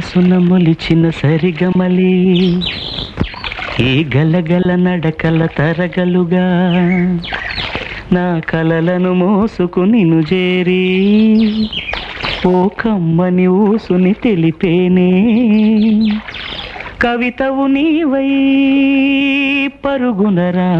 మనసున మొలిచిన సరిగమలి ఈ గలగల నడకల తరగలుగా నా కలలను మోసుకు నిను చేరి ఓ కమ్మని ఊసుని తెలిపేనే కవితవు నీవై పరుగునరా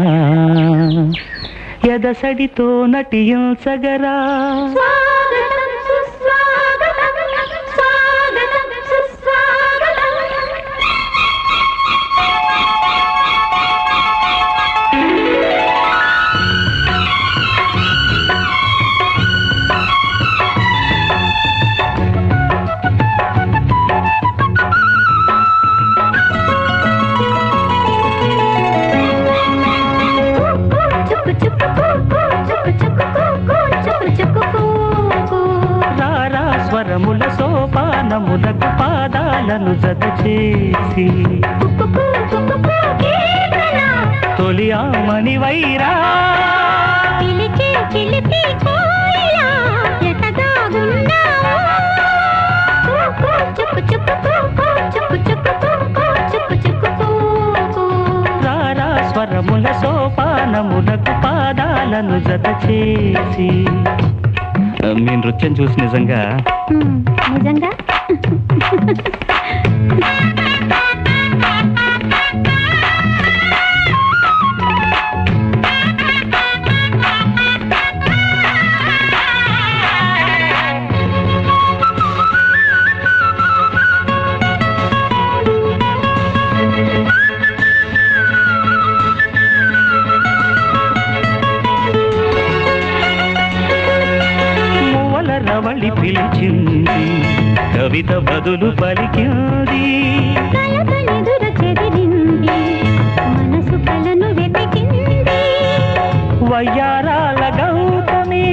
ఎదసడితో నటించగరా స్వాగతం సుస్వాగతం స్వాగతం సుస్వాగతం చుక్కు చుక్కు కు చుక్కు చుక్కు కు చుక్కు చుక్కు కు రారా స్వరముల సోపానములకు పాదాలను జత చేసి కుక్కు కుక్కు కీర్తన తొలి ఆమని వైరా పిలిచే చిలిపి కోయిలా ఎటగాగున్నావు చుక్కు చుక్కు కు చుక్కు చుక్కు కు చుక్కు చుక్కు కు రారా స్వరముల సోపానములకు పాదాలను జత చేసి మీ నృత్యం చూసి నిజంగా హ్మ్, నిజంగా మువ్వల రవళి పిలిచింది కవిత బదులు పలికింది కలకలెదుర చెదిరింది మనసు కలను వెతికింది వయ్యారాల గౌతమి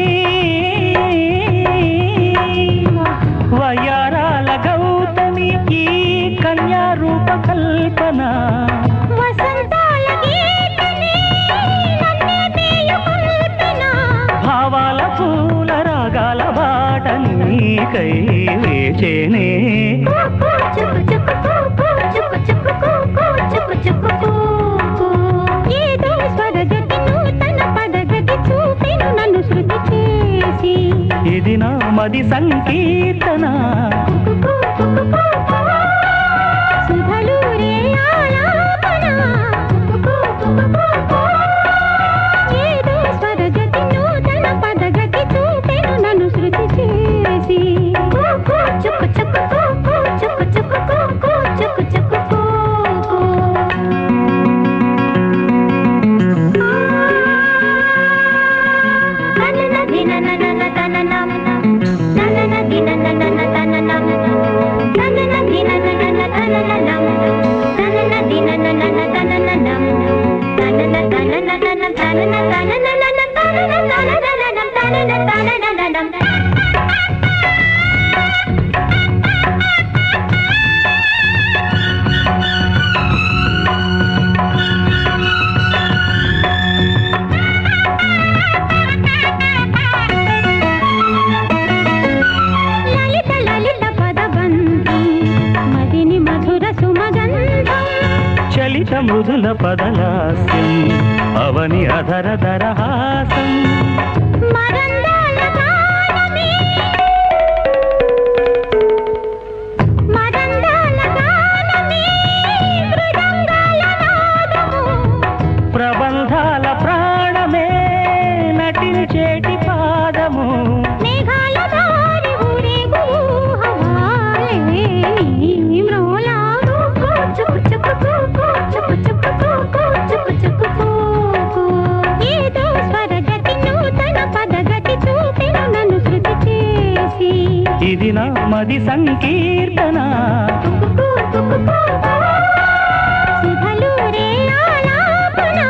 వయ్యారాల గౌతమి ఈ కన్యా రూప కల్పన వసంతాల గీతనే నన్నే మేలుకొల్పెన. భావాల పూల రాగాల బాట నీకై వేచేనే కు చుక్కు చుక్కు కు చుక్కు చుక్కు కు చుక్కు చుక్కు కు. ఏదో స్వరగతి నూతన పదగతి చూపెను నన్ను శృతి చేసి ఇది నా మది సంకీర్తన సుధలూరే ఆలాపన ఏదో స్వరగతి నూతన పదగతి చూపెను నన్ను శృతి చేసి చుక్కు చుక్కు చుక్కు చుక్కు చుక్కు చుక్కు లలిత లలిత పదబంధం మదిని మధుర సుమగంధం చలిత మృదుల పదలాస్యం అవని అధర దరహాసం మరందాల గానమే మరందాల గానమే మృదంగాల నాదము ప్రబంధాల ప్రాణమే నటించేటి పాదము మేఘాల దారి ఊరేగు హవాలే నీ మ్రోలాగు చుక్కు చుక్కు చుక్కు చుక్కు చుక్కు చుక్కు ఏదో స్వరగతి నూతన పదగతి చూపెను నన్ను శృతి చేసి ఇది నా మది సంకీర్తన సుధలూరే ఆలాపన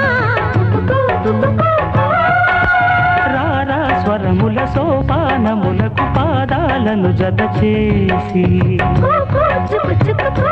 రారా స్వరముల సోపానములకు పాదాలను జత చేసి చుక్కు చుక్కు